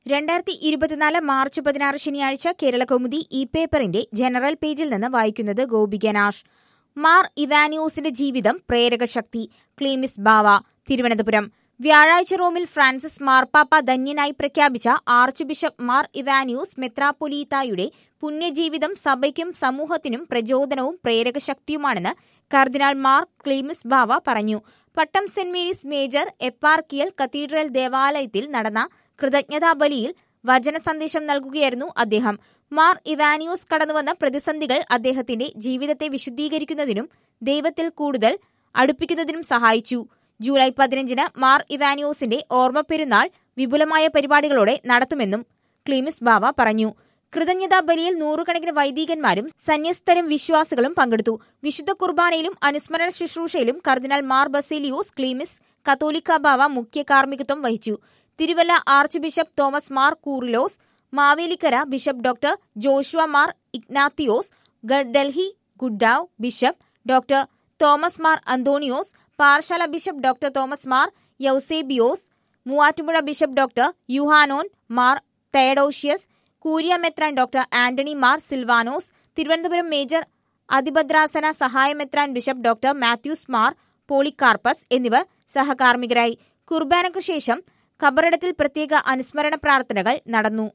രണ്ടായിരത്തി ഇരുപത്തിനാല് മാർച്ച് പതിനാറ് ശനിയാഴ്ച കേരളകൗമുദി ഈ പേപ്പറിന്റെ ജനറൽ പേജിൽ നിന്ന് വായിക്കുന്നത് ഗോപിക നാഷ് മാർ ഇവാനിയോസിന്റെ ജീവിതം പ്രേരകശക്തി ക്ലീമിസ് ബാവ തിരുവനന്തപുരം വ്യാഴാഴ്ച റോമിൽ ഫ്രാൻസിസ് മാർപ്പാപ്പ ധന്യനായി പ്രഖ്യാപിച്ച ആർച്ച് ബിഷപ്പ് മാർ ഇവാനിയോസ് മെത്രാപ്പൊലീത്തായുടെ പുണ്യജീവിതം സഭയ്ക്കും സമൂഹത്തിനും പ്രചോദനവും പ്രേരകശക്തിയുമാണെന്ന് കർദിനാൾ മാർ ക്ലീമിസ് ബാവ പറഞ്ഞു Pattom saint Mary's major eparchial cathedral ദേവാലയത്തിൽ നടന്ന കൃതജ്ഞതാ ബലിയിൽ വചന സന്ദേശം നൽകുകയായിരുന്നു അദ്ദേഹം മാർ ഇവാനിയോസ് കടന്നുവന്ന പ്രതിസന്ധികൾ അദ്ദേഹത്തിന്റെ ജീവിതത്തെ വിശുദ്ധീകരിക്കുന്നതിനും ദൈവത്തിൽ കൂടുതൽ അടുപ്പിക്കുന്നതിനും സഹായിച്ചു ജൂലൈ പതിനഞ്ചിന് മാർ ഇവാനിയോസിന്റെ ഓർമ്മ പെരുന്നാൾ വിപുലമായ പരിപാടികളോടെ നടത്തുമെന്നും ക്ലീമിസ് ബാവ പറഞ്ഞു കൃതജ്ഞതാ ബലിയിൽ നൂറുകണക്കിന് വൈദികന്മാരും സന്യസ്തരും വിശ്വാസികളും പങ്കെടുത്തു വിശുദ്ധ കുർബാനയിലും അനുസ്മരണ ശുശ്രൂഷയിലും കർദിനാൾ മാർ ബസേലിയോസ് ക്ലീമിസ് കത്തോലിക്ക ബാവ മുഖ്യ കാർമ്മികത്വം വഹിച്ചു Thiruvalla archbishop Thomas Mar Koorilos Mavelikara bishop doctor Joshua Mar Ignathios Delhi ഗുഡ്ഡാവ് bishop doctor Thomas Mar Antonios Parassala bishop doctor Thomas Mar Eusebios Muvattupuzha bishop doctor Yuhanon Mar Theodosius curia മെത്രാൻ doctor Antony Mar Silvanos Thiruvananthapuram major അതിഭദ്രാസന സഹായമെത്രാൻ bishop doctor Mathews Mar Polycarpus എന്നിവർ സഹകാർമ്മികരായി കുർബാനയ്ക്കു ശേഷം ഖബറിടത്തിൽ പ്രത്യേക അനുസ്മരണ പ്രാർത്ഥനകൾ നടന്നു